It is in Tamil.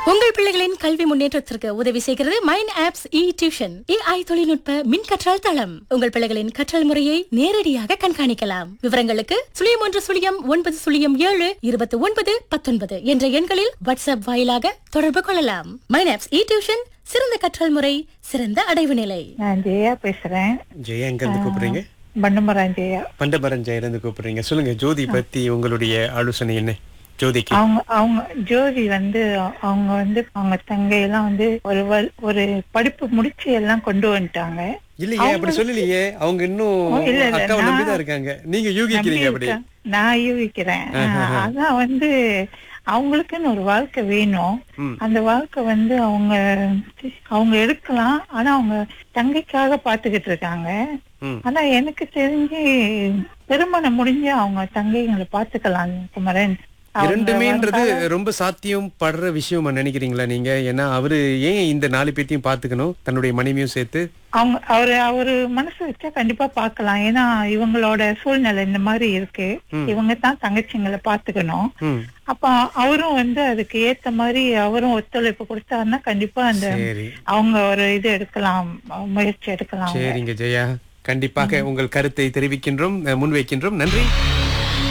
உங்கள் பிள்ளைகளின் கல்வி முன்னேற்றத்திற்கு உதவி செய்கிறது mind apps e tuition AI தொழில்நுட்ப மின் கற்றல் தளம் உங்கள் பிள்ளைகளின் கற்றல் முறையை நேரடியாக கண்காணிக்கலாம் விவரங்களுக்கு சுழியம் ஒன்று சுழியம் ஒன்பது சுழியம் ஏழு இருபத்தி ஒன்பது பத்தொன்பது என்ற எண்களில் வாட்ஸ்அப் வாயிலாக தொடர்பு கொள்ளலாம் மைண்ட் ஆப்ஸ் இ டியூஷன் சிறந்த கற்றல் முறை சிறந்த அடைவு நிலை நான் ஜெயா பேசுறேன் ஜெயா எங்க இருந்து கூப்பிடுறீங்க பண்டமரம் ஜெயா பண்டபரன் ஜெயில இருந்து கூப்பிடுறீங்க சொல்லுங்க ஜோதி பத்தி உங்களுடைய ஆலோசனை என்ன ஜோதிக்கு அவங்க அவங்க ஜோதி வந்து அவங்க வந்து அவங்க தங்கையெல்லாம் வந்து ஒரு வல்- ஒரு படிப்பு முடிச்சு எல்லாம் கொண்டு வந்துட்டாங்க இல்லையே அப்படி சொல்லலையே அவங்க இன்னும் ஓ, இல்ல, இல்ல, அக்காவை நான் நம்பிதான் இருக்காங்க நீங்க யூகிக்கிறீங்க அப்படி இருக்கேன். நான் யூகிக்கிறேன் அதான் வந்து அவங்களுக்குன்னு ஒரு வாழ்க்கை வேணும் ம். அந்த வாழ்க்கை வந்து அவங்க அவங்க எடுக்கலாம் ஆனா அவங்க தங்கைக்காக பாத்துக்கிட்டு இருக்காங்க ம். ஆனா எனக்கு தெரிஞ்சு திருமணம் முடிஞ்சு அவங்க தங்கைங்களை பாத்துக்கலாம் குமரன் அவங்க இரண்டுமேன்றது வந்தாலும் ரொம்ப சாத்தியம் படுற விஷயமா நினைக்கிறீங்களா நீங்க ஏன்னா அவரு ஏன் இந்த நாலு பேத்தையும் பாத்துக்கணும் தன்னுடைய மனைவியும் சேர்த்து அவங்க அவரு அவரு மனசு வச்சா கண்டிப்பா பார்க்கலாம் ஏன்னா இவங்களோட சூழ்நிலை இந்த மாதிரி இருக்கு இவங்க தான் தங்கச்சிங்களை பாத்துக்கணும் ம். அப்ப அவரும் வந்து அதுக்கு ஏத்த மாதிரி அவரும் ஒத்துழைப்பு கொடுத்தாருன்னா கண்டிப்பா அந்த சரி அவங்க ஒரு இது எடுக்கலாம் முயற்சி எடுக்கலாம் சரிங்க ஜெயா கண்டிப்பாக உங்கள் கருத்தை தெரிவிக்கின்றோம் அஹ், முன்வைக்கின்றோம் நன்றி